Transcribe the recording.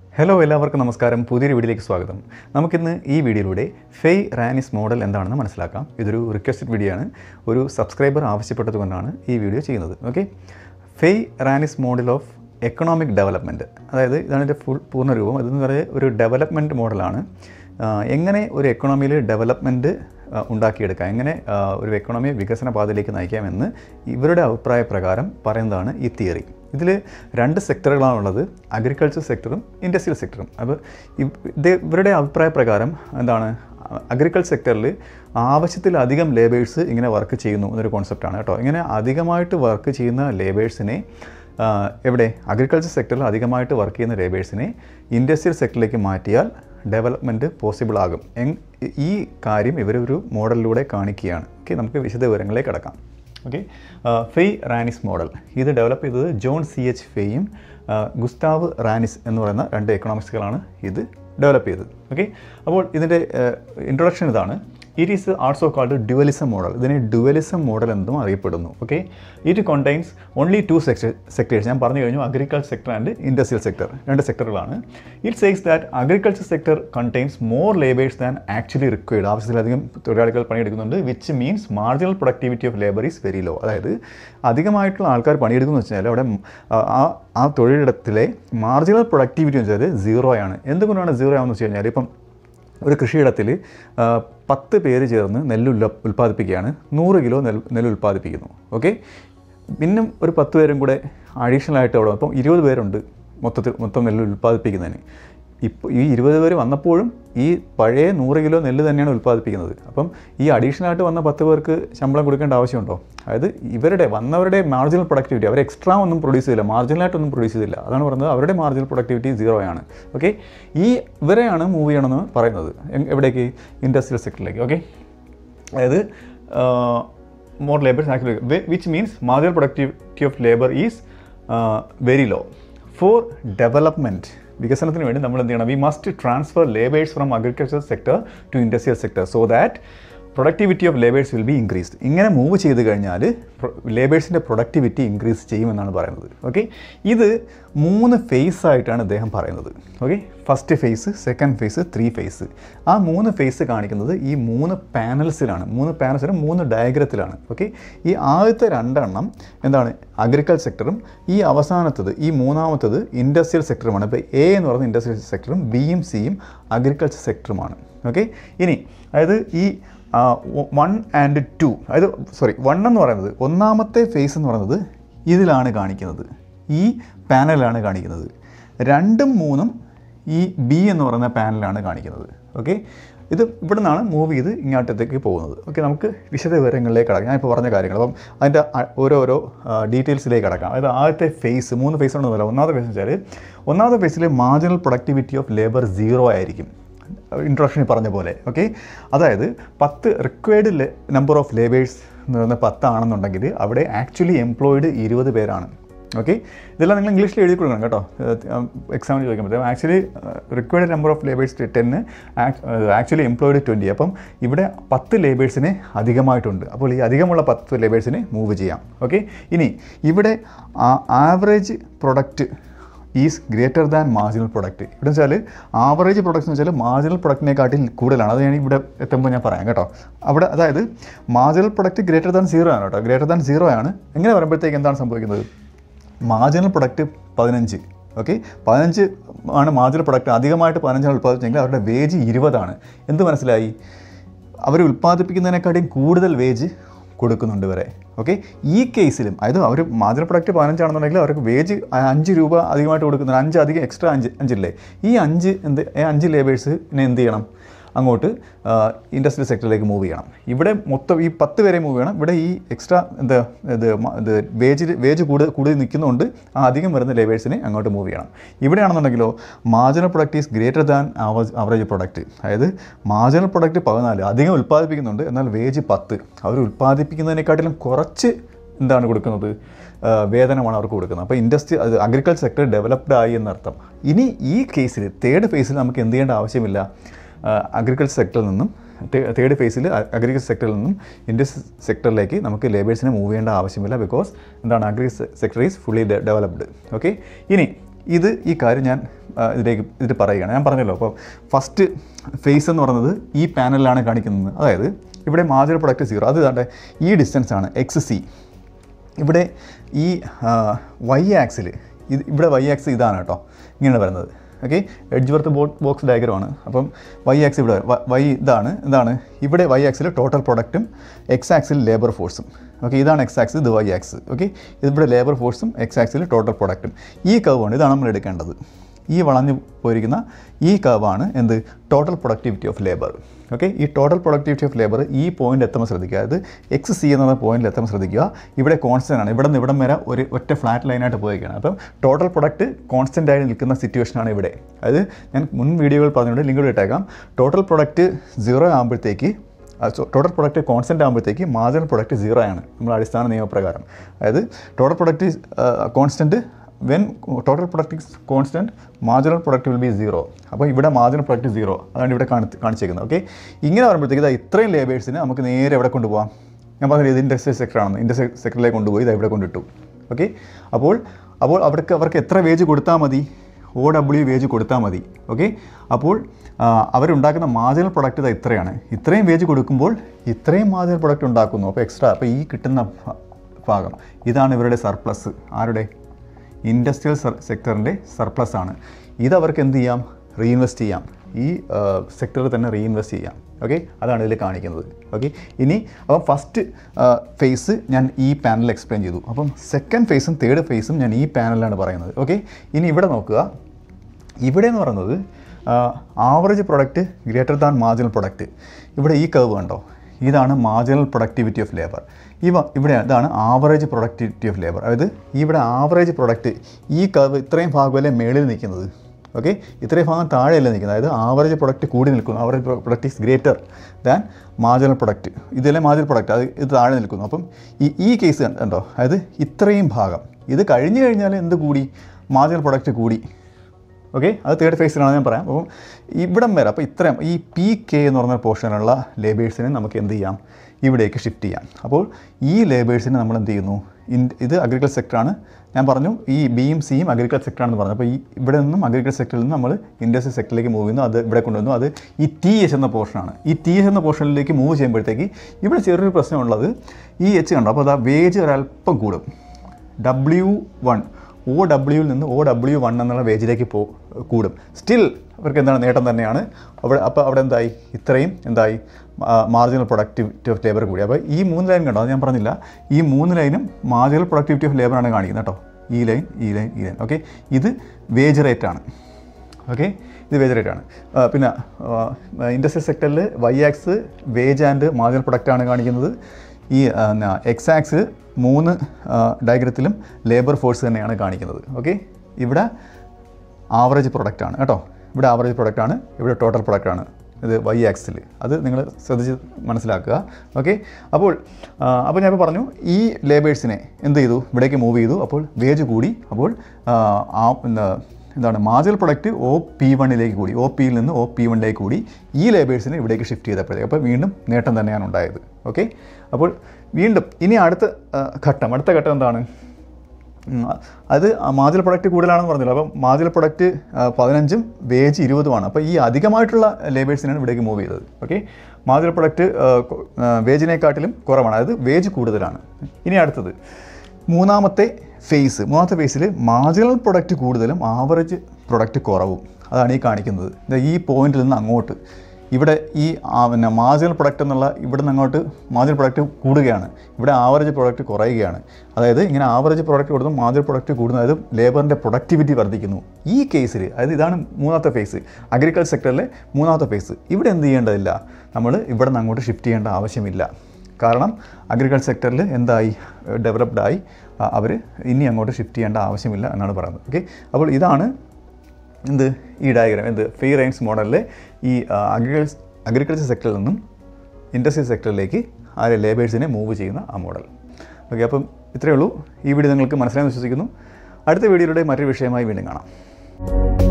hello എല്ലാവർക്കും നമസ്കാരം പുതിയൊരു വീഡിയോയിലേക്ക് സ്വാഗതം നമുക്കിന്ന് ഈ വീഡിയോയിലൂടെ ഫെയ് റാനിസ് മോഡൽ എന്താണെന്ന് മനസ്സിലാക്കാം ഇതൊരു റിക്വസ്റ്റഡ് വീഡിയോ ആണ് ഒരു സബ്സ്ക്രൈബർ ആവശ്യപ്പെട്ടതുകൊണ്ടാണ് ഈ വീഡിയോ ചെയ്യുന്നത് okay Fei Ranis model of economic development അതായത് ഇതാണ് എൻ്റെ ഫുൾ പൂർണ്ണ രൂപം ഇതെന്ന് പറയുന്നത് ഒരു ഡെവലപ്മെൻറ്റ് മോഡലാണ് ആഹ് എങ്ങനെ ഒരു എക്കണോമിയിൽ ഡെവലപ്മെൻറ്റ് ഉണ്ടാക്കിയെടുക്കാം എങ്ങനെ ആഹ് ഒരു എക്കണോമിയെ വികസന പാതയിലേക്ക് നയിക്കാമെന്ന് ഇവരുടെ അഭിപ്രായ പ്രകാരം പറയുന്നതാണ് ഈ തിയറി ഇതിൽ രണ്ട് സെക്ടറുകളാണുള്ളത് അഗ്രികൾച്ചർ സെക്ടറും ഇൻഡസ്ട്രിയൽ സെക്ടറും അപ്പോൾ ഇവ് ഇത് ഇവരുടെ അഭിപ്രായ പ്രകാരം എന്താണ് അഗ്രികൾച്ചർ സെക്ടറിൽ ആവശ്യത്തിലധികം ലേബേഴ്സ് ഇങ്ങനെ വർക്ക് ചെയ്യുന്നു എന്നൊരു കോൺസെപ്റ്റാണ് കേട്ടോ ഇങ്ങനെ അധികമായിട്ട് വർക്ക് ചെയ്യുന്ന ലേബേഴ്സിനെ എവിടെ അഗ്രികൾച്ചർ സെക്ടറിൽ അധികമായിട്ട് വർക്ക് ചെയ്യുന്ന ലേബേഴ്സിനെ ഇൻഡസ്ട്രിയൽ സെക്ടറിലേക്ക് മാറ്റിയാൽ ഡെവലപ്മെൻറ്റ് പോസിബിൾ ആകും എങ് ഈ കാര്യം ഇവരൊരു മോഡലിലൂടെ കാണിക്കുകയാണ് ഓക്കെ നമുക്ക് വിശദ വിവരങ്ങളിലേക്ക് കടക്കാം ഓക്കെ ഫെയ് റാനിസ് മോഡൽ ഇത് ഡെവലപ്പ് ചെയ്തത് ജോൺ സി എച്ച് ഫെയും ഗുസ്താവ് റാനിസ് എന്ന് പറയുന്ന രണ്ട് എക്കണോമിക്സുകളാണ് ഇത് ഡെവലപ്പ് ചെയ്തത് ഓക്കെ അപ്പോൾ ഇതിൻ്റെ ഇൻട്രൊഡക്ഷൻ ഇതാണ് it is also called dualism model ഇതിനെ ഡ്യുവലിസം മോഡൽ എന്നും അറിയപ്പെടുന്നു okay it contains only two sector sectors ഞാൻ പറഞ്ഞു കഴിഞ്ഞു agriculture sector and industrial sector രണ്ട് സെക്ടറുകളാണ് it says that agriculture sector contains more labours than actually required ആവശ്യത്തിലധികം തൊഴിലാളികൾ പണിയെടുക്കുന്നുണ്ട് which means marginal productivity of labour is very low അതായത് അധികമായിട്ടുള്ള ആൾക്കാർ പണിയെടുക്കുന്നു വെച്ചാൽ അവിടെ ആ ആ തൊഴിലിടത്തിലെ മാർജിനൽ പ്രൊഡക്ടിവിറ്റി എന്ന് വെച്ചാൽ സീറോ ആണ് എന്തുകൊണ്ടാണ് സീറോ ആവുന്നത് വെച്ച് കഴിഞ്ഞാൽ ഇപ്പം ഒരു കൃഷിയിടത്തിൽ പത്ത് പേര് ചേർന്ന് നെല്ല് ഉല്ല ഉൽപ്പാദിപ്പിക്കുകയാണ് നൂറ് കിലോ നെൽ നെല്ല് ഉൽപ്പാദിപ്പിക്കുന്നു ഓക്കെ പിന്നും ഒരു പത്ത് പേരും കൂടെ അഡീഷണൽ ആയിട്ട് അവിടെ അപ്പം ഇരുപത് പേരുണ്ട് മൊത്തത്തിൽ മൊത്തം നെല്ല് ഉൽപ്പാദിപ്പിക്കുന്നതിന് ഇപ്പോൾ ഈ ഇരുപത് പേര് വന്നപ്പോഴും ഈ പഴയ നൂറ് കിലോ നെല്ല് തന്നെയാണ് ഉൽപ്പാദിപ്പിക്കുന്നത് അപ്പം ഈ അഡീഷണൽ ആയിട്ട് വന്ന പത്ത് പേർക്ക് ശമ്പളം കൊടുക്കേണ്ട ആവശ്യമുണ്ടോ അതായത് ഇവരുടെ വന്നവരുടെ മാർജിനൽ പ്രൊഡക്ടിവിറ്റി അവർ എക്സ്ട്രാ ഒന്നും പ്രൊഡ്യൂസ് ചെയ്തില്ല മാർജിനലായിട്ടൊന്നും പ്രൊഡ്യൂസ് ചെയ്തില്ല അതാണ് പറയുന്നത് അവരുടെ മാർജിനൽ പ്രൊഡക്ടിവിറ്റി സീറോ ആണ് ഓക്കെ ഈ ഇവരെയാണ് മൂവ് ചെയ്യണമെന്ന് പറയുന്നത് എങ്- എവിടേക്ക് ഇൻഡസ്ട്രിയൽ സെക്ടറിലേക്ക് ഓക്കെ അതായത് more labours actually which means marginal productivity of labour is very low for development വികസനത്തിന് വേണ്ടി നമ്മൾ എന്ത് ചെയ്യണം we must transfer labours from agriculture sector to industrial sector so that productivity of labours will B increased ഇങ്ങനെ move ചെയ്ത് കഴിഞ്ഞാൽ ലേബേഴ്സിൻ്റെ productivity increase ചെയ്യുമെന്നാണ് പറയുന്നത് ഓക്കെ ഇത് മൂന്ന് ഫേസ് ആയിട്ടാണ് അദ്ദേഹം പറയുന്നത് okay first phase second phase three phase ആ മൂന്ന് ഫേസ് കാണിക്കുന്നത് ഈ മൂന്ന് പാനൽസിലാണ് മൂന്ന് പാനൽസിലും മൂന്ന് ഡയഗ്രത്തിലാണ് ഓക്കെ ഈ ആദ്യത്തെ രണ്ടെണ്ണം എന്താണ് അഗ്രികൾച്ചർ സെക്ടറും ഈ അവസാനത്തത് ഈ മൂന്നാമത്തത് ഇൻഡസ്ട്രിയൽ സെക്ടറുമാണ് ഇപ്പോൾ എ എന്ന് പറയുന്നത് ഇൻഡസ്ട്രിയൽ സെക്ടറും ബിയും സിയും അഗ്രികൾച്ചർ സെക്ടറുമാണ് ഓക്കെ ഇനി അതായത് ഈ വൺ ആൻഡ് ടു അതായത് സോറി വൺ എന്ന് പറയുന്നത് ഒന്നാമത്തെ ഫേസ് എന്ന് പറയുന്നത് ഇതിലാണ് കാണിക്കുന്നത് ഈ പാനലാണ് കാണിക്കുന്നത് രണ്ടും മൂന്നും ഈ ബി എന്ന് പറയുന്ന പാനലാണ് കാണിക്കുന്നത് ഓക്കെ ഇത് ഇവിടെ നിന്നാണ് മൂവ് ചെയ്ത് ഇങ്ങോട്ടത്തേക്ക് പോകുന്നത് ഓക്കെ നമുക്ക് വിശദ വിവരങ്ങളിലേക്ക് കടക്കാം ഞാനിപ്പോൾ പറഞ്ഞ കാര്യങ്ങൾ അപ്പം അതിൻ്റെ അ- ഓരോരോ ഡീറ്റെയിൽസിലേക്ക് കടക്കാം അതായത് ആദ്യത്തെ ഫേസ് മൂന്ന് ഫേസ് ഉണ്ടെന്നല്ല ഒന്നാമത്തെ ഫേസ് എന്ന് വെച്ചാൽ ഒന്നാമത്തെ ഫേസിൽ marginal productivity of labour zero ആയിരിക്കും ഇൻട്രൊഡക്ഷനിൽ പറഞ്ഞ പോലെ ഓക്കെ അതായത് പത്ത് റിക്വയർഡ് നമ്പർ ഓഫ് ലേബേഴ്സ് എന്ന് പറയുന്നത് പത്താണെന്നുണ്ടെങ്കിൽ അവിടെ ആക്ച്വലി എംപ്ലോയിഡ് ഇരുപത് പേരാണ് ഓക്കെ ഇതെല്ലാം നിങ്ങൾ ഇംഗ്ലീഷിൽ എഴുതി കൊടുക്കണം കേട്ടോ എക്സാമിന് ചോദിക്കുമ്പോൾ actually required number of labours ടെന്ന് ആക്ച്വലി എംപ്ലോയിഡ് ട്വൻറ്റി അപ്പം ഇവിടെ പത്ത് ലേബേഴ്സിനെ അധികമായിട്ടുണ്ട് അപ്പോൾ ഈ അധികമുള്ള പത്ത് ലേബേഴ്സിനെ മൂവ് ചെയ്യാം ഓക്കെ ഇനി ഇവിടെ average product is greater than marginal product ഇവിടെ വെച്ചാൽ ആവറേജ് പ്രൊഡക്റ്റ് എന്ന് വെച്ചാൽ മാർജിനൽ പ്രൊഡക്റ്റിനെക്കാട്ടിൽ കൂടുതലാണ് അത് ഞാൻ ഇവിടെ എത്തുമ്പോൾ ഞാൻ പറയാം കേട്ടോ അവിടെ അതായത് marginal product greater than zero ആണ് കേട്ടോ ഗ്രേറ്റർ ദാൻ സീറോ ആണ് എങ്ങനെ പറയുമ്പോഴത്തേക്ക് എന്താണ് സംഭവിക്കുന്നത് മാർജിനൽ പ്രൊഡക്റ്റ് പതിനഞ്ച് ഓക്കെ പതിനഞ്ച് ആണ് മാർജിനൽ പ്രൊഡക്റ്റ് അധികമായിട്ട് പതിനഞ്ചാണ് ഉൽപ്പാദിപ്പിച്ചെങ്കിൽ അവരുടെ വേജ് ഇരുപതാണ് എന്ത് മനസ്സിലായി അവർ ഉൽപ്പാദിപ്പിക്കുന്നതിനെക്കാട്ടിയും കൂടുതൽ വേജ് കൊടുക്കുന്നുണ്ട് ഇവരെ ഓക്കെ ഈ കേസിലും അതായത് അവർ മാർജിനൽ പ്രൊഡക്റ്റ് പതിനഞ്ചാണെന്നുണ്ടെങ്കിൽ അവർക്ക് വേജ് അഞ്ച് രൂപ അധികമായിട്ട് കൊടുക്കുന്നുണ്ട് അഞ്ച് അധികം എക്സ്ട്രാ അഞ്ച് അഞ്ചില്ലേ ഈ അഞ്ച് എന്ത് ഈ അഞ്ച് ലേബേഴ്സിനെ എന്ത് ചെയ്യണം അങ്ങോട്ട് ഇൻഡസ്ട്രിയൽ സെക്ടറിലേക്ക് മൂവ് ചെയ്യണം ഇവിടെ മൊത്തം ഈ പത്ത് പേരെ മൂവ് ചെയ്യണം ഇവിടെ ഈ എക്സ്ട്രാ എന്താ ഇത് മ- ഇത് വേജ് വേജ് കൂടുതൽ കൂടുതൽ നിൽക്കുന്നതുകൊണ്ട് ആ അധികം വരുന്ന ലേബേഴ്സിനെ അങ്ങോട്ട് മൂവ് ചെയ്യണം ഇവിടെയാണെന്നുണ്ടെങ്കിലോ marginal product is greater than average product അതായത് മാർജിനൽ പ്രൊഡക്റ്റ് പതിനാല് അധികം ഉൽപ്പാദിപ്പിക്കുന്നുണ്ട് എന്നാൽ വേജ് പത്ത് അവർ ഉൽപ്പാദിപ്പിക്കുന്നതിനെക്കാട്ടിലും കുറച്ച് എന്താണ് കൊടുക്കുന്നത് ആ, വേതനമാണ് അവർക്ക് കൊടുക്കുന്നത് അപ്പോൾ ഇൻഡസ്ട്രി അത് അഗ്രികൾച്ചർ സെക്ടർ ഡെവലപ്ഡ് ആയി എന്നർത്ഥം ഇനി ഈ കേസിൽ തേർഡ് ഫേസിൽ നമുക്ക് എന്ത് ചെയ്യേണ്ട ആവശ്യമില്ല അഗ്രികൾച്ചർ സെക്ടറിൽ നിന്നും തേർഡ് ഫേസിൽ അഗ്രികൾച്ചർ സെക്ടറിൽ നിന്നും ഇൻഡസ്ട്രി സെക്ടറിലേക്ക് നമുക്ക് ലേബേഴ്സിനെ മൂവ് ചെയ്യേണ്ട ആവശ്യമില്ല ബിക്കോസ് എന്താണ് agri sector is fully developed okay ഇനി ഇത് ഈ കാര്യം ഞാൻ ആ, ഇതിലേക്ക് ഇതിൽ പറയുകയാണ് ഞാൻ പറഞ്ഞല്ലോ അപ്പോൾ ഫസ്റ്റ് ഫേസ് എന്ന് പറയുന്നത് ഈ പാനലിലാണ് കാണിക്കുന്നത് അതായത് ഇവിടെ മാർജിനൽ പ്രൊഡക്റ്റ് സീറോ അത് ഇതാണ്ട് ഈ ഡിസ്റ്റൻസ് ആണ് എക്സ് സി ഇവിടെ ഈ വൈ ആക്സിൽ ഇത് ഇവിടെ വൈ ആക്സ് ഇതാണ് കേട്ടോ ഇങ്ങനെയാണ് വരുന്നത് ഓക്കെ എഡ്ജ് വർത്ത് ബോ ബോക്സ് ഡയഗ്രമാണ് അപ്പം വൈ ആക്സ് ഇവിടെ വൈ ഇതാണ് ഇതാണ് ഇവിടെ വൈ ആക്സിൽ ടോട്ടൽ പ്രൊഡക്റ്റും എക്സ് ആക്സിൽ ലേബർ ഫോഴ്സും ഓക്കെ ഇതാണ് എക്സ് ആക്സ് ഇത് വൈ ആക്സ് ഓക്കെ ഇവിടെ ലേബർ ഫോഴ്സും എക്സ് ആക്സിൽ ടോട്ടൽ പ്രൊഡക്റ്റും ഈ കർവാണ് ഇതാണ് നമ്മൾ എടുക്കേണ്ടത് ഈ വളഞ്ഞു പോയിരിക്കുന്ന ഈ കർവാണ് എന്ത് total productivity of labour okay ഈ ടോട്ടൽ പ്രൊഡക്ടിവിറ്റി ഓഫ് ലേബർ ഈ പോയിന്റ് എത്തുമ്പോൾ ശ്രദ്ധിക്കുക അതായത് എക്സ് സി എന്ന പോയിന്റിൽ എത്തുമ്പോൾ ശ്രദ്ധിക്കുക ഇവിടെ കോൺസ്റ്റൻ്റ് ആണ് ഇവിടെ നിന്ന് ഇവിടം വരെ ഒരു ഒറ്റ ഫ്ലാറ്റ് ലൈനായിട്ട് പോയിരിക്കുകയാണ് അപ്പം ടോട്ടൽ പ്രൊഡക്റ്റ് കോൺസ്റ്റൻ്റ് ആയി നിൽക്കുന്ന സിറ്റുവേഷനാണ് ഇവിടെ അതായത് ഞാൻ മുൻ വീഡിയോകൾ പറഞ്ഞുകൊണ്ട് ലിങ്ക് ഇട്ടേക്കാം ടോട്ടൽ പ്രൊഡക്റ്റ് സീറോ ആകുമ്പോഴത്തേക്ക് ടോട്ടൽ പ്രൊഡക്റ്റ് കോൺസ്റ്റൻ്റ് ആകുമ്പോഴത്തേക്ക് മാർജിനൽ പ്രൊഡക്റ്റ് സീറോ ആണ് നമ്മൾ അടിസ്ഥാന നിയമപ്രകാരം അതായത് total product constant when total product is constant marginal product will be zero അപ്പോൾ ഇവിടെ മാർജിനൽ പ്രൊഡക്റ്റ് സീറോ അതാണ് ഇവിടെ കാണി കാണിച്ചേക്കുന്നത് ഓക്കെ ഇങ്ങനെ വരുമ്പോഴത്തേക്ക് ഇതാ ഇത്രയും ലേബേഴ്സിന് നമുക്ക് നേരെ എവിടെ കൊണ്ടുപോകാം ഞാൻ പറഞ്ഞത് ഇത് ഇൻഡസ്ട്രിയൽ സെക്ടറാണെന്ന് ഇൻഡസ്ട്രിയൽ സെക്ടറിലേക്ക് കൊണ്ടുപോയി ഇത് ഇവിടെ കൊണ്ടിട്ടു ഓക്കെ അപ്പോൾ അപ്പോൾ അവർക്ക് അവർക്ക് എത്ര വേജ് കൊടുത്താൽ മതി ഒ ഡബ്ല്യു വേജ് കൊടുത്താൽ മതി ഓക്കെ അപ്പോൾ ആ, അവരുണ്ടാക്കുന്ന മാർജിനൽ പ്രൊഡക്റ്റ് ഇതാ ഇത്രയാണ് ഇത്രയും വേജ് കൊടുക്കുമ്പോൾ ഇത്രയും മാർജിനൽ പ്രൊഡക്റ്റ് ഉണ്ടാക്കുന്നു അപ്പോൾ എക്സ്ട്രാ അപ്പോൾ ഈ കിട്ടുന്ന ഭ- ഭാഗം ഇതാണ് ഇവരുടെ സർപ്ലസ് ആരുടെ ഇൻഡസ്ട്രിയൽ സെക്ടറിൻ്റെ സർപ്ലസ് ആണ് ഇത് അവർക്ക് എന്ത് ചെയ്യാം റീഇൻവെസ്റ്റ് ചെയ്യാം ഈ സെക്ടറിൽ തന്നെ റീഇൻവെസ്റ്റ് ചെയ്യാം ഓക്കെ അതാണ് ഇതിൽ കാണിക്കുന്നത് ഓക്കെ ഇനി അപ്പം ഫസ്റ്റ് ഫേസ് ഞാൻ ഈ പാനൽ എക്സ്പ്ലെയിൻ ചെയ്തു അപ്പം സെക്കൻഡ് ഫേസും തേർഡ് ഫേസും ഞാൻ ഈ പാനലിലാണ് പറയുന്നത് ഓക്കെ ഇനി ഇവിടെ നോക്കുക ഇവിടെ എന്ന് പറയുന്നത് average product greater than marginal product ഇവിടെ ഈ കർവ് കണ്ടോ ഇതാണ് മാർജിനൽ പ്രൊഡക്ടിവിറ്റി ഓഫ് ലേബർ ഇവ ഇവിടെ ഇതാണ് ആവറേജ് പ്രൊഡക്ടിവിറ്റി ഓഫ് ലേബർ അതായത് ഇവിടെ ആവറേജ് പ്രൊഡക്റ്റ് ഈ കർവ് ഇത്രയും ഭാഗമല്ലേ മേളിൽ നിൽക്കുന്നത് ഓക്കെ ഇത്രയും ഭാഗം താഴെയല്ല നിൽക്കുന്നത് അതായത് ആവറേജ് പ്രൊഡക്റ്റ് കൂടി നിൽക്കുന്നു average product is greater than marginal product ഇതിലെ മാർജിനൽ പ്രൊഡക്റ്റ് അത് ഇത് താഴെ നിൽക്കുന്നു അപ്പം ഈ ഈ കേസ് കണ്ടോ അതായത് ഇത്രയും ഭാഗം ഇത് കഴിഞ്ഞു കഴിഞ്ഞാൽ എന്ത് കൂടി മാർജിനൽ പ്രൊഡക്റ്റ് കൂടി ഓക്കെ അത് തേർഡ് ഫേസിലാണ് ഞാൻ പറയാം അപ്പം ഇവിടം വരെ അപ്പോൾ ഇത്രയും ഈ പി കെ എന്ന് പറഞ്ഞ പോർഷനുള്ള ലേബേഴ്സിനെ നമുക്ക് എന്ത് ചെയ്യാം ഇവിടേക്ക് ഷിഫ്റ്റ് ചെയ്യാം അപ്പോൾ ഈ ലേബേഴ്സിനെ നമ്മൾ എന്ത് ചെയ്യുന്നു ഇൻ ഇത് അഗ്രികൾച്ചർ സെക്ടറാണ് ഞാൻ പറഞ്ഞു ഈ ബിയും സിയും അഗ്രികൾച്ചർ സെക്ടറാണെന്ന് പറഞ്ഞു അപ്പോൾ ഈ ഇവിടെ നിന്നും അഗ്രികൾച്ചർ സെക്ടറിൽ നിന്ന് നമ്മൾ ഇൻഡസ്ട്രി സെക്ടറിലേക്ക് മൂവ് ചെയ്യുന്നു അത് ഇവിടെ കൊണ്ടുവന്നു അത് ഈ ടി എച്ച് എന്ന പോർഷനാണ് ഈ ടി എച്ച് എന്ന പോർഷനിലേക്ക് മൂവ് ചെയ്യുമ്പോഴത്തേക്ക് ഇവിടെ ചെറിയൊരു പ്രശ്നമുള്ളത് ഈ എച്ച് കണ്ടോ അപ്പോൾ അത് ആ വേജ് ഒരല്പം കൂടും ഡബ്ല്യു വൺ ഒ ഡബ്ല്യുവിൽ നിന്ന് ഒ ഡബ്ല്യു വൺ എന്നുള്ള വേജിലേക്ക് പോ കൂടും സ്റ്റിൽ അവർക്ക് എന്താണ് നേട്ടം തന്നെയാണ് അവിടെ അപ്പോൾ അവിടെ എന്തായി ഇത്രയും എന്തായി മാർജിനൽ പ്രൊഡക്ടിവിറ്റി ഓഫ് ലേബർ കൂടി അപ്പോൾ ഈ മൂന്ന് ലൈൻ കണ്ടോ അത് ഞാൻ പറഞ്ഞില്ല ഈ മൂന്ന് ലൈനും മാർജിനൽ പ്രൊഡക്ടിവിറ്റി ഓഫ് ലേബറാണ് കാണിക്കുന്നത് കേട്ടോ ഈ ലൈൻ ഈ ലൈൻ ഈ ലൈൻ ഓക്കെ ഇത് വേജ് റേറ്റ് ആണ് ഓക്കെ ഇത് വേജ് റേറ്റ് ആണ് ആ, പിന്നെ ഇൻഡസ്ട്രിയൽ സെക്ടറിൽ Y axis wage and marginal product ആണ് കാണിക്കുന്നത് ഈ എക്സ് ആക്സ് മൂന്ന് ഡയഗ്രത്തിലും ലേബർ ഫോഴ്സ് തന്നെയാണ് കാണിക്കുന്നത് ഓക്കെ ഇവിടെ ആവറേജ് പ്രൊഡക്റ്റ് ആണ് കേട്ടോ ഇവിടെ ആവറേജ് പ്രൊഡക്റ്റ് ആണ് ഇവിടെ ടോട്ടൽ പ്രൊഡക്റ്റ് ആണ് ഇത് വൈ ആക്സിൽ അത് നിങ്ങൾ ശ്രദ്ധിച്ച് മനസ്സിലാക്കുക ഓക്കെ അപ്പോൾ ആ, അപ്പോൾ ഞാൻ ഇപ്പോൾ പറഞ്ഞു ഈ ലേബേഴ്സിനെ എന്ത് ചെയ്തു ഇവിടേക്ക് മൂവ് ചെയ്തു അപ്പോൾ വേജ് കൂടി അപ്പോൾ ആ, ആ എന്താ എന്താണ് മാർജിനൽ പ്രൊഡക്റ്റ് ഒ പി വണ്ണിലേക്ക് കൂടി ഒ പിയിൽ നിന്ന് ഒ പി വണ്ണിലേക്ക് കൂടി ഈ ലേബേഴ്സിനെ ഇവിടേക്ക് ഷിഫ്റ്റ് ചെയ്തപ്പോഴത്തേക്ക് അപ്പോൾ വീണ്ടും നേട്ടം തന്നെയാണ് ഉണ്ടായത് ഓക്കെ അപ്പോൾ വീണ്ടും ഇനി അടുത്ത ആ, ഘട്ടം അടുത്ത ഘട്ടം എന്താണ് ഉം, അത് മാർജിനൽ പ്രൊഡക്റ്റ് കൂടുതലാണെന്ന് പറഞ്ഞല്ലോ അപ്പം മാർജിനൽ പ്രൊഡക്റ്റ് പതിനഞ്ചും വേജ് ഇരുപതുമാണ് അപ്പോൾ ഈ അധികമായിട്ടുള്ള ലേബേഴ്സിനാണ് ഇവിടേക്ക് മൂവ് ചെയ്തത് ഓക്കെ മാർജിനൽ പ്രൊഡക്റ്റ് വേജിനെക്കാട്ടിലും കുറവാണ് അതായത് വേജ് കൂടുതലാണ് ഇനി അടുത്തത് മൂന്നാമത്തെ ഫേസ് മൂന്നാമത്തെ ഫേസിൽ മാർജിനൽ പ്രൊഡക്റ്റ് കൂടുതലും ആവറേജ് പ്രൊഡക്റ്റ് കുറവും അതാണ് ഈ കാണിക്കുന്നത് ദാ ഈ പോയിന്റിൽ നിന്ന് അങ്ങോട്ട് ഇവിടെ ഈ ആ, പിന്നെ മാർജിനൽ പ്രൊഡക്റ്റ് എന്നുള്ള ഇവിടെ നിന്ന് അങ്ങോട്ട് മാർജിനൽ പ്രൊഡക്റ്റ് കൂടുകയാണ് ഇവിടെ ആവറേജ് പ്രൊഡക്റ്റ് കുറയുകയാണ് അതായത് ഇങ്ങനെ ആവറേജ് പ്രൊഡക്റ്റ് കൂടുന്നു മാർജിനൽ പ്രൊഡക്റ്റ് കൂടുന്നു അതായത് ലേബറിൻ്റെ പ്രൊഡക്ടിവിറ്റി വർദ്ധിക്കുന്നു ഈ കേസിൽ അതായത് ഇതാണ് മൂന്നാമത്തെ ഫേസ് അഗ്രികൾച്ചർ സെക്ടറിലെ മൂന്നാമത്തെ ഫേസ് ഇവിടെ എന്ത് ചെയ്യേണ്ടതില്ല നമ്മൾ ഇവിടെ നിന്ന് അങ്ങോട്ട് ഷിഫ്റ്റ് ചെയ്യേണ്ട ആവശ്യമില്ല കാരണം അഗ്രികൾച്ചർ സെക്ടറിൽ എന്തായി ഡെവലപ്ഡ് ആയി അവർ ഇനി അങ്ങോട്ട് ഷിഫ്റ്റ് ചെയ്യേണ്ട ആവശ്യമില്ല എന്നാണ് പറയുന്നത് ഓക്കെ അപ്പോൾ ഇതാണ് എന്ത് ഈ ഡയഗ്രാം എന്ത് ഫെയർ റൈൻസ് മോഡലിലെ ഈ അഗ്രികൾച്ചർ അഗ്രികൾച്ചർ സെക്ടറിൽ നിന്നും ഇൻഡസ്ട്രി സെക്ടറിലേക്ക് ആ ലേബേഴ്സിനെ മൂവ് ചെയ്യുന്ന ആ മോഡൽ ഓക്കെ അപ്പം ഇത്രയേ ഉള്ളൂ ഈ വീഡിയോ നിങ്ങൾക്ക് മനസ്സിലായെന്ന് വിശ്വസിക്കുന്നു അടുത്ത വീഡിയോയിലൂടെ മറ്റൊരു വിഷയമായി വീണ്ടും കാണാം